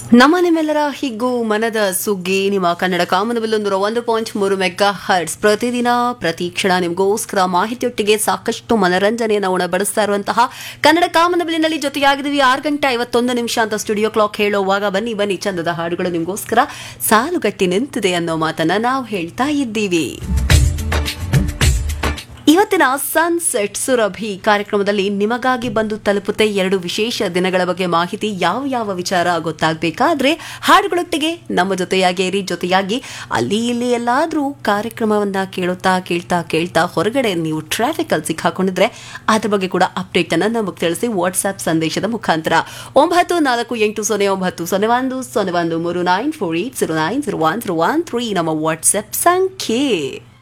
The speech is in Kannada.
ನಮ್ಮ ನಿಮ್ಮೆಲ್ಲರ ಹಿಗ್ಗು ಮನದ ಸುಗ್ಗಿ ನಿಮ್ಮ ಕನ್ನಡ ಕಾಮನಬಿಲ್ಲು ನೂರ ಒಂದು ಪಾಯಿಂಟ್ ಮೂರು ಮೆಗಾ ಹರ್ಟ್ಸ್ ಪ್ರತಿದಿನ ಪ್ರತಿ ಕ್ಷಣ ನಿಮಗೋಸ್ಕರ ಮಾಹಿತಿಯೊಟ್ಟಿಗೆ ಸಾಕಷ್ಟು ಮನರಂಜನೆಯನ್ನು ಉಣಬಡಿಸ್ತಾ ಇರುವಂತಹ ಕನ್ನಡ ಕಾಮನಬಿಲ್ಲಿನಲ್ಲಿ ಜೊತೆಯಾಗಿದ್ದೀವಿ ಆರು ಗಂಟೆ ಐವತ್ತೊಂದು ನಿಮಿಷ ಅಂತ ಸ್ಟುಡಿಯೋ ಕ್ಲಾಕ್ ಹೇಳುವಾಗ ಬನ್ನಿ ಬನ್ನಿ ಚಂದದ ಹಾಡುಗಳು ನಿಮಗೋಸ್ಕರ ಸಾಲುಗಟ್ಟಿ ನಿಂತಿದೆ ಅನ್ನೋ ಮಾತನ್ನ ನಾವು ಹೇಳ್ತಾ ಇದ್ದೀವಿ ಇವತ್ತಿನ ಸನ್ಸೆಟ್ ಸುರಭಿ ಕಾರ್ಯಕ್ರಮದಲ್ಲಿ ನಿಮಗಾಗಿ ಬಂದು ತಲುಪುತ್ತೆ ಎರಡು ವಿಶೇಷ ದಿನಗಳ ಬಗ್ಗೆ ಮಾಹಿತಿ ಯಾವ ಯಾವ ವಿಚಾರ ಗೊತ್ತಾಗಬೇಕಾದ್ರೆ ಹಾಡುಗಳೊಟ್ಟಿಗೆ ನಮ್ಮ ಜೊತೆಯಾಗಿ ಇರಿ ಜೊತೆಯಾಗಿ ಅಲ್ಲಿ ಇಲ್ಲಿ ಎಲ್ಲಾದ್ರೂ ಕಾರ್ಯಕ್ರಮವನ್ನ ಕೇಳುತ್ತಾ ಕೇಳ್ತಾ ಕೇಳ್ತಾ ಹೊರಗಡೆ ನೀವು ಟ್ರಾಫಿಕ್ ಅಲ್ಲಿ ಸಿಕ್ಕಾಕೊಂಡಿದ್ರೆ ಅದ್ರ ಬಗ್ಗೆ ಕೂಡ ಅಪ್ಡೇಟ್ ಅನ್ನ ನಮಗೆ ತಿಳಿಸಿ ವಾಟ್ಸ್ಆಪ್ ಸಂದೇಶದ ಮುಖಾಂತರ ಒಂಬತ್ತು ನಾಲ್ಕು ಎಂಟು ಸೊನ್ನೆ ಒಂಬತ್ತು ಸೊನ್ನೆ ಒಂದು ಸೊನ್ನೆ ಒಂದು ಮೂರು nine four eight zero nine zero one zero one three ನಮ್ಮ ವಾಟ್ಸ್ಆಪ್ ಸಂಖ್ಯೆ